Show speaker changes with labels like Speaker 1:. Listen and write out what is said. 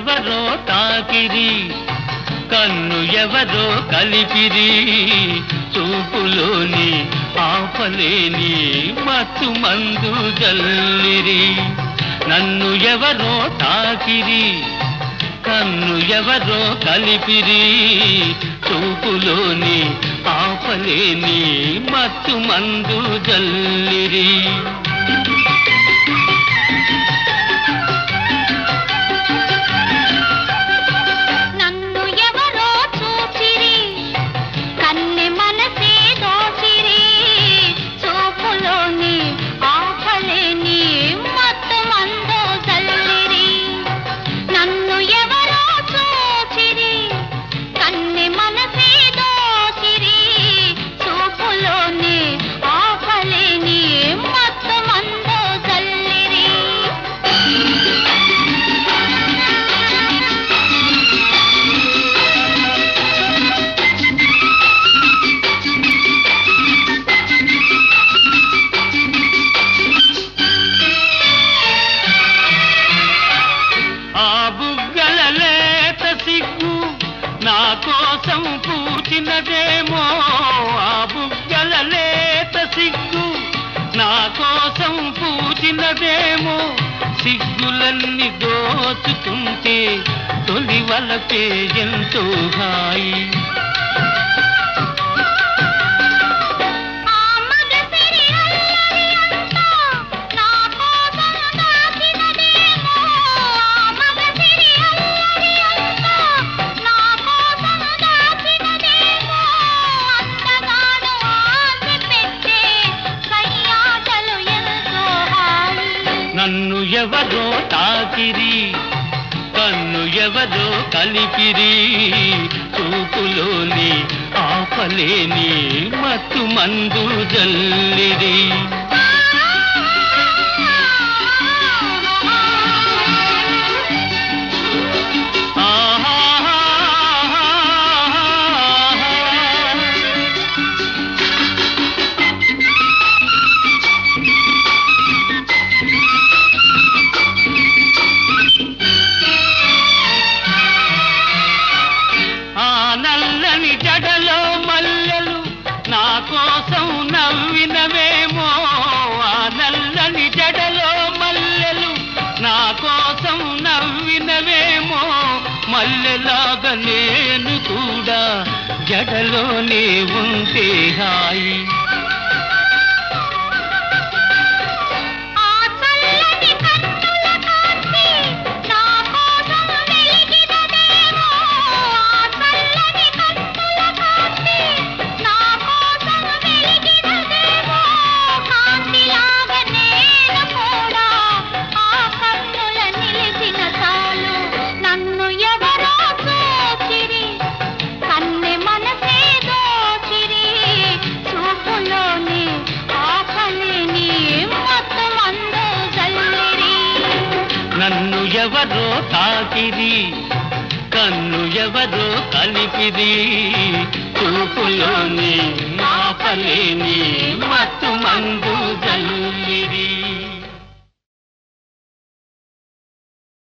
Speaker 1: ఎవరో తాకిరి కన్ను ఎవరో కలిపిరి చూపులోని ఆపలేని మత్తు మందు జల్లిరి నన్ను ఎవరో తాకిరి కన్ను ఎవరో కలిపిరి చూపులోని ఆపలేని మత్తు మందు జల్లిరి
Speaker 2: నన్ను ఎవరో చూచిరి కన్నె మనసే దోచిరి చూపులోని ఆపలేని మత్తు మందో చల్లిరి నన్ను ఎవరో చూచిరి కన్నె మనసే దోచిరి చూపులోని ఆపలేని మత్తు మందో చల్లిరి
Speaker 1: ఆ బుగ్గల లేత సిగ్గు నా కోసం పూచినదేమో ఆ బుగ్గల లేత సిగ్గు నా కోసం పూచినదేమో సిగ్గులన్నీ దోచుకుంటే తొలి వలపే ఎంతో హాయి
Speaker 2: ఆ మగసిరి అల్లరి అంతా నా కోసం దాచినదేమో ఆ మగసిరి అల్లరి అంతా నా కోసం దాచినదేమో అంతగాను ఆశ పెట్టే కయ్యాటలు ఎంతో హాయి
Speaker 1: నన్ను ఎవరో తాకిరి కన్ను ఎవరో కలిపిరి చూపులోని ఆపలేని మత్తు మందు జల్లిరి ఆహా ఆ నల్లని జడలో మల్లెలు నా కోసం నవ్వినవేమో ఆ నల్లని జడలో మల్లెలు నా కోసం నవ్వినవేమో మల్లెలాగా నేను కూడా జడలోనే ఉంటే హాయి
Speaker 2: ఆ చల్లని కన్నుల కాంతి నా కోసం వెలిగినదేమో ఆ చల్లని కన్నుల కాంతి నా కోసం వెలిగినదేమో కాంతిలాగా నేను కూడా ఆ కన్నుల నిలిచిన చాలు నన్ను ఎవరో చూచిరి కన్నె మనసే దోచిరి చూపులోని ఆకలిని మొత్తం అందో జల్లిరి
Speaker 1: నన్ను ఎవరో తాకిరి కన్ను ఎవరో కలిపిరి చూపులోని ఆపలేని